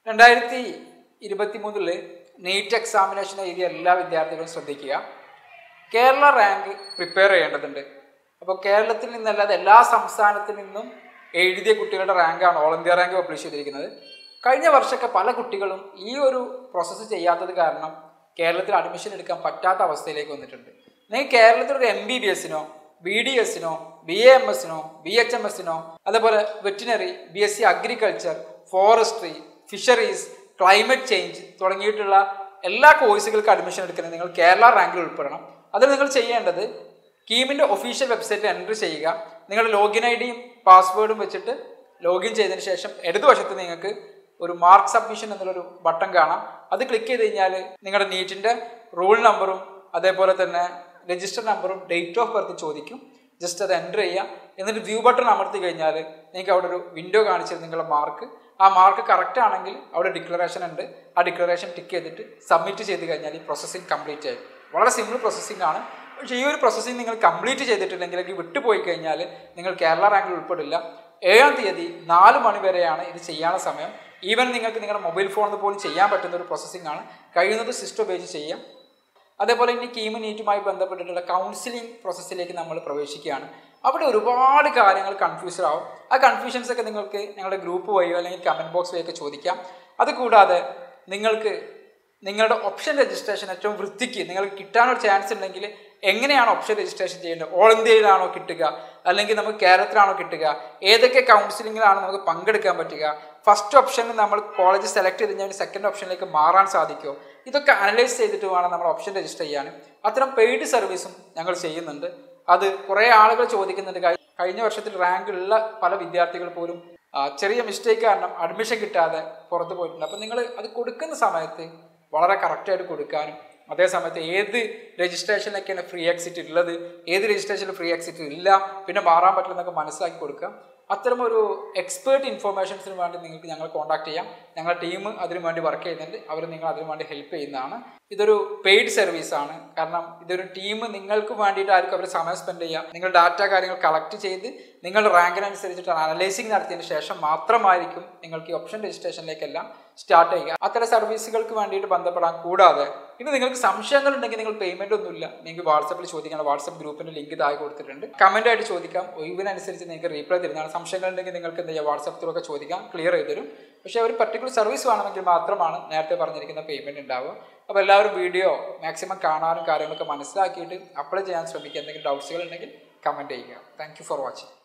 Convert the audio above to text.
രണ്ടായിരത്തി ഇരുപത്തി മൂന്നില് നീറ്റ് എക്സാമിനേഷൻ എഴുതിയ എല്ലാ വിദ്യാർത്ഥികളും ശ്രദ്ധിക്കുക കേരള റാങ്ക് പ്രിപ്പയർ ചെയ്യേണ്ടതുണ്ട് അപ്പോൾ കേരളത്തിൽ നിന്നല്ലാതെ എല്ലാ സംസ്ഥാനത്തിൽ നിന്നും എഴുതിയ കുട്ടികളുടെ റാങ്കാണ് ഓൾ ഇന്ത്യ റാങ്ക് പബ്ലിഷ് ചെയ്തിരിക്കുന്നത് കഴിഞ്ഞ വർഷമൊക്കെ പല കുട്ടികളും ഈ ഒരു പ്രോസസ്സ് ചെയ്യാത്തത് കാരണം കേരളത്തിൽ അഡ്മിഷൻ എടുക്കാൻ പറ്റാത്ത അവസ്ഥയിലേക്ക് വന്നിട്ടുണ്ട് നിങ്ങൾ കേരളത്തിൽ ഒരു എം ബി ബി എസിനോ ബി ഡി എസിനോ ബി എ എം എസിനോ ബി എച്ച് എം എസിനോ അതേപോലെ veterinary B S C agriculture forestry fisheries climate change തുടങ്ങിയിട്ടുള്ള എല്ലാ കോഴ്സുകൾക്ക് അഡ്മിഷൻ എടുക്കുന്നത് നിങ്ങൾ കേരള റാങ്കിൽ ഉൾപ്പെടണം അതിൽ നിങ്ങൾ ചെയ്യേണ്ടത് കീമിൻ്റെ ഒഫീഷ്യൽ വെബ്സൈറ്റിൽ എൻട്രി ചെയ്യുക നിങ്ങളുടെ ലോഗിൻ ഐ ഡിയും പാസ്വേഡും വെച്ചിട്ട് ലോഗിൻ ചെയ്തതിന് ശേഷം ഇടതുവശത്ത് നിങ്ങൾക്ക് ഒരു മാർക്ക് സബ്മിഷൻ എന്നുള്ളൊരു ബട്ടൺ കാണാം അത് ക്ലിക്ക് ചെയ്ത് കഴിഞ്ഞാൽ നിങ്ങളുടെ നീറ്റിൻ്റെ റൂൾ നമ്പറും അതേപോലെ തന്നെ രജിസ്റ്റർ നമ്പറും ഡേറ്റ് ഓഫ് ബർത്ത് ചോദിക്കും ജസ്റ്റ് അത് എൻ്റർ ചെയ്യുക എന്നിട്ട് വ്യൂ ബട്ടൺ അമർത്തി കഴിഞ്ഞാൽ നിങ്ങൾക്ക് അവിടെ ഒരു വിൻഡോ കാണിച്ചത് നിങ്ങളുടെ മാർക്ക് ആ മാർക്ക് കറക്റ്റ് ആണെങ്കിൽ അവിടെ ഡിക്ലറേഷൻ ഉണ്ട് ആ ഡിക്ലറേഷൻ ടിക്ക് ചെയ്തിട്ട് സബ്മിറ്റ് ചെയ്ത് കഴിഞ്ഞാൽ ഈ പ്രോസസ്സിങ് കംപ്ലീറ്റ് ആയി വളരെ സിമ്പിൾ പ്രോസസ്സിംഗ് ആണ് പക്ഷേ ഈ ഒരു പ്രോസസ്സിംഗ് നിങ്ങൾ കംപ്ലീറ്റ് ചെയ്തിട്ടില്ലെങ്കിൽ അല്ലെങ്കിൽ വിട്ടുപോയി കഴിഞ്ഞാൽ നിങ്ങൾ കേരള റാങ്കിൽ ഉൾപ്പെടില്ല ഏഴാം തീയതി നാല് മണി വരെയാണ് ഇത് ചെയ്യാനുള്ള സമയം ഈവൻ നിങ്ങൾക്ക് നിങ്ങളുടെ മൊബൈൽ ഫോണിൽ പോലും ചെയ്യാൻ പറ്റുന്ന ഒരു പ്രോസസ്സിംഗ് ആണ് കഴിയുന്നത് സിസ്റ്റം ഉപയോഗിച്ച് ചെയ്യാം അതേപോലെ ഇനി കീമ് നീറ്റുമായി ബന്ധപ്പെട്ടിട്ടുള്ള കൗൺസിലിംഗ് പ്രോസസ്സിലേക്ക് നമ്മൾ പ്രവേശിക്കുകയാണ് അവിടെ ഒരുപാട് കാര്യങ്ങൾ കൺഫ്യൂസ്ഡ് ആവും ആ കൺഫ്യൂഷൻസ് ഒക്കെ നിങ്ങൾക്ക് ഞങ്ങളുടെ ഗ്രൂപ്പ് വഴിയോ അല്ലെങ്കിൽ കമൻറ്റ് ബോക്സ് വഴിയൊക്കെ ചോദിക്കാം അതുകൂടാതെ നിങ്ങൾക്ക് നിങ്ങളുടെ ഓപ്ഷൻ രജിസ്ട്രേഷൻ ഏറ്റവും വൃത്തിക്ക് നിങ്ങൾക്ക് കിട്ടാനൊരു ചാൻസ് ഉണ്ടെങ്കിൽ എങ്ങനെയാണ് ഓപ്ഷൻ രജിസ്ട്രേഷൻ ചെയ്യേണ്ടത് ഓൾ ഇന്ത്യയിലാണോ കിട്ടുക അല്ലെങ്കിൽ നമുക്ക് കേരളത്തിലാണോ കിട്ടുക ഏതൊക്കെ കൗൺസിലിങ്ങിലാണ് നമുക്ക് പങ്കെടുക്കാൻ പറ്റുക ഫസ്റ്റ് ഓപ്ഷനിൽ നമ്മൾ കോളേജ് സെലക്ട് ചെയ്ത് കഴിഞ്ഞാൽ സെക്കൻഡ് ഓപ്ഷനിലേക്ക് മാറാൻ സാധിക്കുമോ ഇതൊക്കെ അനലൈസ് ചെയ്തിട്ട് വേണം നമ്മൾ ഓപ്ഷൻ രജിസ്റ്റർ ചെയ്യാൻ അത്തരം പെയ്ഡ് സർവീസും ഞങ്ങൾ ചെയ്യുന്നുണ്ട് അത് കുറേ ആളുകൾ ചോദിക്കുന്നുണ്ട് കഴി- കഴിഞ്ഞ വർഷത്തിൽ റാങ്ക് ഉള്ള പല വിദ്യാർത്ഥികൾ പോലും ആ, ചെറിയ മിസ്റ്റേക്ക് കാരണം അഡ്മിഷൻ കിട്ടാതെ പുറത്ത് പോയിട്ടുണ്ട് അപ്പം നിങ്ങൾ അത് കൊടുക്കുന്ന സമയത്ത് വളരെ കറക്റ്റായിട്ട് കൊടുക്കാനും അതേ സമയത്ത് ഏത് രജിസ്ട്രേഷനിലൊക്കെയാണ് ഫ്രീ എക്സിറ്റ് ഉള്ളത് ഏത് രജിസ്ട്രേഷനിൽ ഫ്രീ എക്സിറ്റ് ഇല്ല പിന്നെ മാറാൻ പറ്റില്ലെന്നൊക്കെ മനസ്സിലാക്കി കൊടുക്കുക അത്തരം ഒരു എക്സ്പേർട്ട് ഇൻഫർമേഷൻസിന് വേണ്ടി നിങ്ങൾക്ക് ഞങ്ങൾ കോൺടാക്ട് ചെയ്യാം ഞങ്ങളുടെ ടീം അതിനു വേണ്ടി വർക്ക് ചെയ്യുന്നുണ്ട് അവർ നിങ്ങൾ അതിനു വേണ്ടി ഹെൽപ്പ് ചെയ്യുന്നതാണ് ഇതൊരു പെയ്ഡ് സർവീസ് ആണ് കാരണം ഇതൊരു ടീം നിങ്ങൾക്ക് വേണ്ടിയിട്ടായിരിക്കും അവർ സമയം സ്പെൻഡ് ചെയ്യുക നിങ്ങൾ ഡാറ്റ കാര്യങ്ങൾ കളക്ട് ചെയ്ത് നിങ്ങളുടെ റാങ്കിനനുസരിച്ചിട്ട് അനലൈസിങ് നടത്തിയതിന് ശേഷം മാത്രമായിരിക്കും നിങ്ങൾക്ക് ഈ ഓപ്ഷൻ രജിസ്ട്രേഷനിലേക്കെല്ലാം സ്റ്റാർട്ട് ചെയ്യുക അത്തരം സർവീസുകൾക്ക് വേണ്ടിയിട്ട് ബന്ധപ്പെടാൻ കൂടാതെ ഇനി നിങ്ങൾക്ക് സംശയങ്ങൾ ഉണ്ടെങ്കിൽ നിങ്ങൾ പേയ്മെന്റ് ഒന്നുമില്ല നിങ്ങൾക്ക് വാട്സപ്പിൽ ചോദിക്കണം വാട്സപ്പ് ഗ്രൂപ്പിന്റെ ലിങ്ക് താഴെ കൊടുത്തിട്ടുണ്ട് കമന്റ് ആയിട്ട് ചോദിക്കാം ഒഴിവിനനുസരിച്ച് നിങ്ങൾക്ക് റീപ്ലൈ തരുന്നതാണ് സംശയങ്ങൾ ഉണ്ടെങ്കിൽ നിങ്ങൾക്ക് എന്ത് ചെയ്യാം വാട്സപ്പ് ത്രൂ ഒക്കെ ചോദിക്കാം ക്ലിയർ ചെയ്ത് തരും പക്ഷേ ഒരു പർട്ടിക്കുലർ സർവീസ് വേണമെങ്കിൽ മാത്രമാണ് നേരത്തെ പറഞ്ഞിരിക്കുന്ന പേയ്മെന്റ് ഉണ്ടാവുക അപ്പോൾ എല്ലാവരും വീഡിയോ മാക്സിമം കാണാനും കാര്യങ്ങളൊക്കെ മനസ്സിലാക്കിയിട്ട് അപ്ലൈ ചെയ്യാൻ ശ്രമിക്കുക എന്തെങ്കിലും ഡൗട്ട്സുകൾ ഉണ്ടെങ്കിൽ കമന്റ് ചെയ്യുക താങ്ക് ഫോർ വാച്ചിങ്